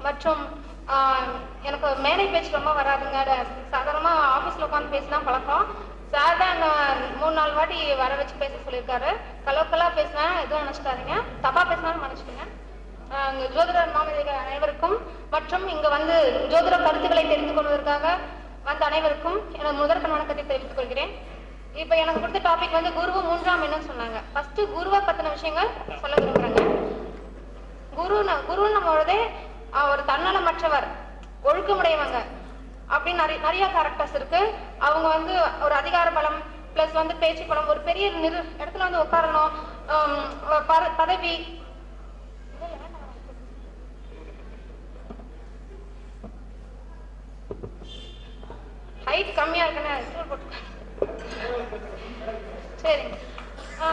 மற்றும் ஆஹ், எனக்கு மேடை பேச்சு ரொம்ப வராதுங்க சாதாரணமா ஆபீஸ்ல உட்காந்து பேசி தான் பழக்கம் சார் தான் என்ன மூணு நாலு வாட்டி வர வச்சு பேச சொல்லியிருக்காரு கலோக்கலா பேசினேன் எதுவும் நினைச்சுக்காதீங்க தப்பா பேசினாலும் மன்னிச்சுக்கோங்க ஆஹ், இங்க ஜோதிடர் மாமனிதர்கள் அனைவருக்கும் மற்றும் இங்க வந்து ஜோதிட கருத்துக்களை தெரிந்து கொள்வதற்காக வந்த அனைவருக்கும் எனது முதற்கண் வணக்கத்தை தெரிவித்துக் கொள்கிறேன் இப்ப எனக்கு கொடுத்த டாபிக் வந்து குருவு மூன்றாம் என்னன்னு சொன்னாங்க ஃபர்ஸ்ட் குருவை பத்தின விஷயங்கள் சொல்ல விரும்புறேங்க குரு குரு நம்மளோடதே ஆஹ், ஒரு தன்னலமற்றவர் ஒழுக்கமுடையவங்க அப்படின்னு நிறைய நிறைய கேரக்டர்ஸ் இருக்கு அவங்க வந்து ஒரு அதிகார பலம் பிளஸ் வந்து பேச்சு பலம் ஒரு பெரிய நிறு இடத்துல வந்து உட்காரணும் ஆம், பத- பதவி ஹைட் கம்மியா இருக்குன்னு ஸ்டூல் போட்டு சரிங்க ஆ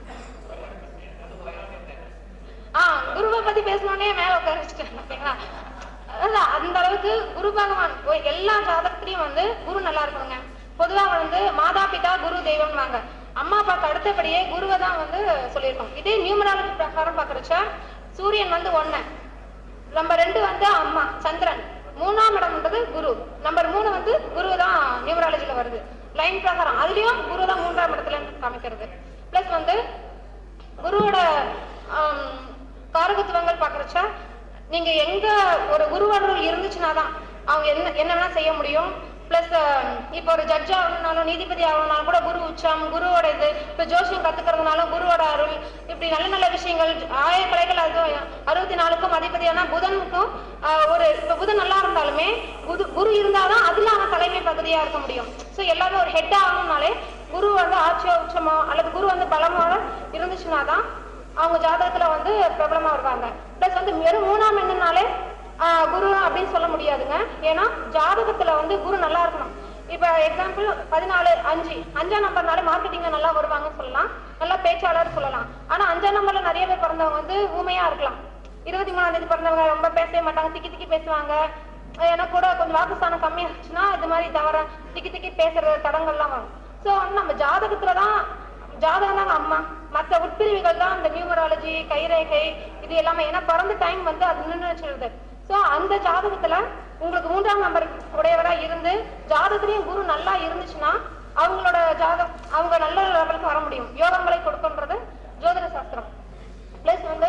ஆ குருவை பத்தி பேசணுன்னே மேல உட்கார வச்சுட்டேன் ஓகேங்களா அதான் அந்த அளவுக்கு குரு பகவான் ஒ- எல்லா ஜாதகத்திலையும் வந்து குரு நல்லா இருக்கணுங்க பொதுவா வந்து மாதா பிதா குரு தெய்வம்வாங்க அம்மா அப்பாக்கு அடுத்தபடியே குருவை தான் வந்து சொல்லியிருக்கோம் இதே நியூமராலஜி பிரகாரம் பாக்குறச்ச சூரியன் வந்து ஒண்ணு நம்பர் ரெண்டு வந்து அம்மா சந்திரன் மூணாம் இடம்ன்றது குரு நம்பர் மூணு வந்து குரு தான் நியூமராலஜில வருது லைன் பிரகாரம் அதுலயும் குரு தான் மூன்றாம் இடத்துல இருந்து காமிக்கிறது பிளஸ் வந்து குருவோட ஆம், காரகத்துவங்கள் பாக்குறச்ச நீங்க எங்க ஒரு குருவருள் இருந்துச்சுன்னா தான் அவங்க என்ன என்ன வேணா செய்ய முடியும் பிளஸ் இப்போ ஒரு ஜட்ஜ் ஆகணும்னாலும் நீதிபதி ஆகணும்னாலும் கூட குரு உச்சம் குருவோட இது இப்போ ஜோசியம் கத்துக்கிறதுனாலும் குருவோட அருள் இப்படி நல்ல நல்ல விஷயங்கள் ஆய கலைகள் அது அறுபத்தி நாலுக்கும் அதிபதியான புதனுக்கும் ஆஹ், ஒரு இப்போ புதன் நல்லா இருந்தாலுமே குரு குரு இருந்தாதான் அதுல அவன் தலைமை பகுதியா இருக்க முடியும் ஸோ எல்லாமே ஒரு ஹெட் ஆகணும்னாலே குரு வந்து ஆட்சியோ உச்சமோ அல்லது குரு வந்து பலமோட இருந்துச்சுன்னா தான் அவங்க ஜாதகத்துல வந்து பிரபலமா வருவாங்க பிளஸ் வந்து வெறும் மூணாம் எண்ணுனாலே ஆஹ், குரு அப்படின்னு சொல்ல முடியாதுங்க ஏன்னா ஜாதகத்துல வந்து குரு நல்லா இருக்கணும் இப்ப எக்ஸாம்பிள் பதினாலு அஞ்சு அஞ்சாம் நம்பர்னாலே மார்க்கெட்டிங்ல நல்லா வருவாங்கன்னு சொல்லலாம் நல்லா பேச்சாளர் சொல்லலாம் ஆனா அஞ்சாம் நம்பர்ல நிறைய பேர் பிறந்தவங்க வந்து ஊமையா இருக்கலாம் இருபத்தி மூணாம் தேதி பிறந்தவங்க ரொம்ப பேசவே மாட்டாங்க திக்கி திக்கி பேசுவாங்க எனக்கு கூட கொஞ்சம் வாக்குஸ்தானம் கம்மியா இருந்துச்சுன்னா இது மாதிரி தவிர திக்கி திக்கி பேசுற தடங்கள்லாம் வரும் சோ வந்து நம்ம ஜாதகத்துல தான் ஜாதகம் தாங்க அம்மா மற்ற உட்பிரிவுகள் தான் இந்த நியூமராலஜி கைரேகை இது எல்லாமே ஏன்னா பிறந்த டைம் வந்து அது நின்று வச்சிருது சோ அந்த ஜாதகத்துல உங்களுக்கு மூன்றாம் நம்பர் உடையவரா இருந்து ஜாதகத்திலையும் குரு நல்லா இருந்துச்சுன்னா அவங்களோட ஜாதகம் அவங்க நல்ல லெவலுக்கு வர முடியும் யோகங்களை கொடுக்குன்றது ஜோதிட சாஸ்திரம் பிளஸ் வந்து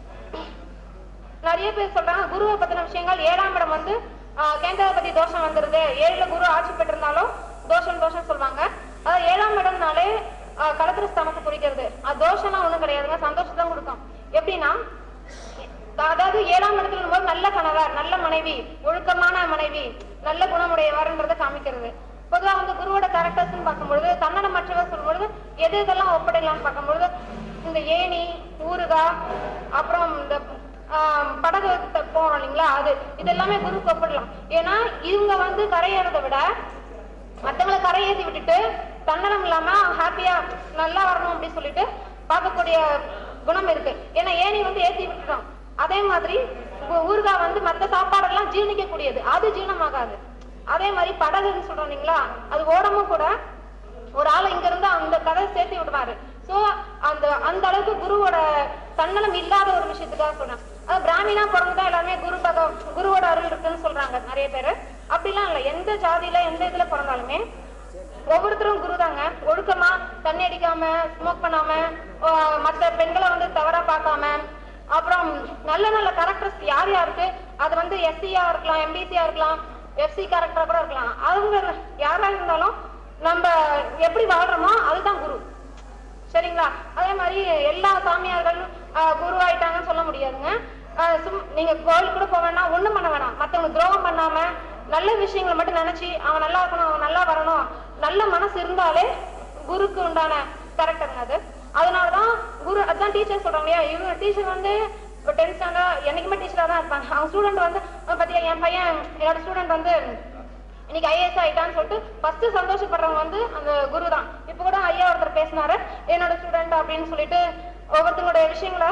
நிறைய பேர் சொல்றாங்க குருவை பத்தின விஷயங்கள் ஏழாம் இடம் வந்து ஆஹ், கேந்திராபதி தோஷம் வந்துருது ஏழுல குரு ஆட்சி பெற்றிருந்தாலும் தோஷம் தோஷம் சொல்லுவாங்க அதாவது ஏழாம் இடம்னாலே ஆஹ், களத்திர ஸ்தானத்தை குறிக்கிறது அது தோஷம்லாம் ஒண்ணும் கிடையாதுங்க சந்தோஷம் தான் கொடுக்கும் எப்படின்னா அதாவது ஏழாம் இடத்துல இருக்கும்போது நல்ல கணவர் நல்ல மனைவி ஒழுக்கமான மனைவி நல்ல குணமுடையவர்ன்றதை காமிக்கிறது பொதுவா வந்து குருவோட கேரக்டர்ஸ் பார்க்கும்பொழுது தன்னடமற்றவர் சொல்லும்பொழுது எது இதெல்லாம் ஒப்பிடலாம்னு பார்க்கும்பொழுது இந்த ஏணி ஊறுகாய் அப்புறம் இந்த ஆஹ், படகு த- போறோம் இல்லைங்களா அது இது எல்லாமே குருக்கு ஒப்பிடலாம் ஏன்னா இவங்க வந்து கரையேறதை விட மத்தவங்களை கரையேற்றி விட்டுட்டு தன்னலம் இல்லாம ஹாப்பியா நல்லா வரணும் அப்படின்னு சொல்லிட்டு பார்க்கக்கூடிய குணம் இருக்கு ஏன்னா ஏணி வந்து ஏத்தி விட்டுட்டோம் அதே மாதிரி ஊ- ஊறுகாய் வந்து மத்த சாப்பாடெல்லாம் ஜீரணிக்க கூடியது அது ஜீரணமாகாது அதே மாதிரி படகுன்னு சொல்றோம் இல்லைங்களா அது ஓடமும் கூட ஒரு ஆள் இங்க இருந்து அந்த கதை சேர்த்து விடுவாரு சோ அந்த அந்த அளவுக்கு குருவோட தன்னலம் இல்லாத ஒரு விஷயத்துக்காக சொன்னேன் அது பிராமினா பிறந்தா எல்லாருமே குரு பக குருவோட அருள் இருக்குன்னு சொல்றாங்க நிறைய பேரு அப்படிலாம் இல்ல எந்த ஜாதியில எந்த இதுல பிறந்தாலுமே ஒவ்வொருத்தரும் குருதாங்க ஒழுக்கமா தண்ணி அடிக்காம ஸ்மோக் பண்ணாம ஆஹ் மத்த பெண்களை வந்து தவறா பார்க்காம அப்புறம் நல்ல நல்ல கேரக்டர்ஸ் யார் யாருக்கு அது வந்து எஸ்சியா இருக்கலாம் எம்பிசியா இருக்கலாம் எஃப்சி கேரக்டரா கூட இருக்கலாம் அவங்க யாரா இருந்தாலும் நம்ம எப்படி வாழ்றோமோ அதுதான் குரு சரிங்களா அதே மாதிரி எல்லா சாமியார்கள் ஆஹ், குரு ஆயிட்டாங்கன்னு சொல்ல முடியாதுங்க ஆஹ், சும் நீங்க கோயில் கூட போக வேணாம் ஒண்ணும் பண்ண வேணாம் மத்தவங்க துரோகம் பண்ணாம நல்ல விஷயங்களை மட்டும் நினைச்சு அவன் நல்லா இருக்கணும் அவன் நல்லா வரணும் நல்ல மனசு இருந்தாலே குருக்கு உண்டான கேரக்டருங்க அது அதனாலதான் குரு அதான் டீச்சர் சொல்றாங்க இல்லையா இவங்க டீச்சர் வந்து இப்போ டென்த் ஸ்டாண்டர்ட் என்னைக்குமே டீச்சரா தான் இருப்பாங்க அவங்க ஸ்டூடெண்ட் வந்து அஹ் பாத்தியா என் பையன் என்னோட ஸ்டூடெண்ட் வந்து இன்னைக்கு ஐஏஎஸ் ஆயிட்டான்னு சொல்லிட்டு ஃபர்ஸ்ட் சந்தோஷப்படுறவங்க வந்து அந்த குரு தான் இப்போ கூட ஐயா ஒருத்தர் பேசினாரு என்னோட ஸ்டூடெண்ட் அப்படின்னு சொல்லிட்டு ஒவ்வொருத்தங்களுடைய விஷயங்களை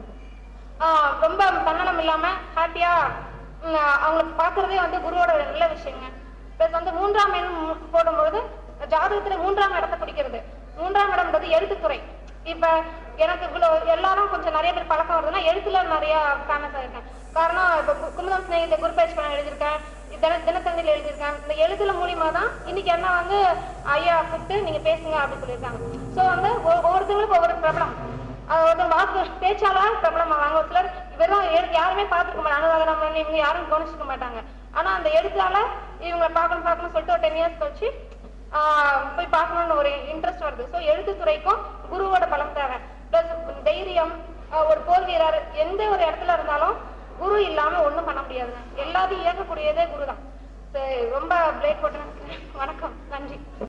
ஆஹ் ரொம்ப தன்னலம் இல்லாம ஹாப்பியா அவங்களுக்கு பாக்குறதே வந்து குருவோட நல்ல விஷயங்க பிளஸ் வந்து மூன்றாம் எண் மு- போடும்பொழுது ஜாதகத்துல மூன்றாம் இடத்தை பிடிக்கிறது மூன்றாம் இடம்ன்றது எழுத்துத்துறை இப்ப எனக்கு இவ்வளவு எல்லாரும் கொஞ்சம் நிறைய பேர் பழக்கம் வருதுன்னா எழுத்துல நிறைய ஃபேமஸ் ஆயிருக்கேன் காரணம் இப்ப கு- குமுதம் ஸ்நேகித குரு பேஜ் பண்ண எழுதியிருக்கேன் தின தினத்தந்தியில் எழுதியிருக்கேன் இந்த எழுத்துல மூலியமா தான் இன்னைக்கு என்ன வந்து ஐயா கூப்பிட்டு நீங்க பேசுங்க அப்படின்னு சொல்லியிருக்காங்க சோ வந்து ஒ- ஒவ்வொருத்தவங்களுக்கும் ஒவ்வொரு பிரபலம் அது ஒருத்தர் வாக்கு பேச்சாளர் பிரபலம் ஆவாங்க ஒரு சிலர் வெறும் எழு- யாருமே பார்த்துக்க மாட்டாங்க அனுராதனம் பண்ணி இவங்க யாரும் கவனிச்சுக்க மாட்டாங்க ஆனா அந்த எழுத்தால இவங்களை பார்க்கணும் பார்க்கணும் சொல்லிட்டு ஒரு டென் இயர்ஸ் கழிச்சு ஆஹ் போய் பார்க்கணும்னு ஒரு இன்ட்ரெஸ்ட் வருது ஸோ எழுத்துத்துறைக்கும் குருவோட பலம் தேவை ப்ளஸ் தைரியம் ஆஹ் ஒரு போர் வீரர் எந்த ஒரு இடத்துல இருந்தாலும் குரு இல்லாம ஒண்ணும் பண்ண முடியாதுங்க எல்லாத்தையும் இயக்கக்கூடியதே குரு தான் ரொம்ப பிளேட் போட்டு வணக்கம் நன்றி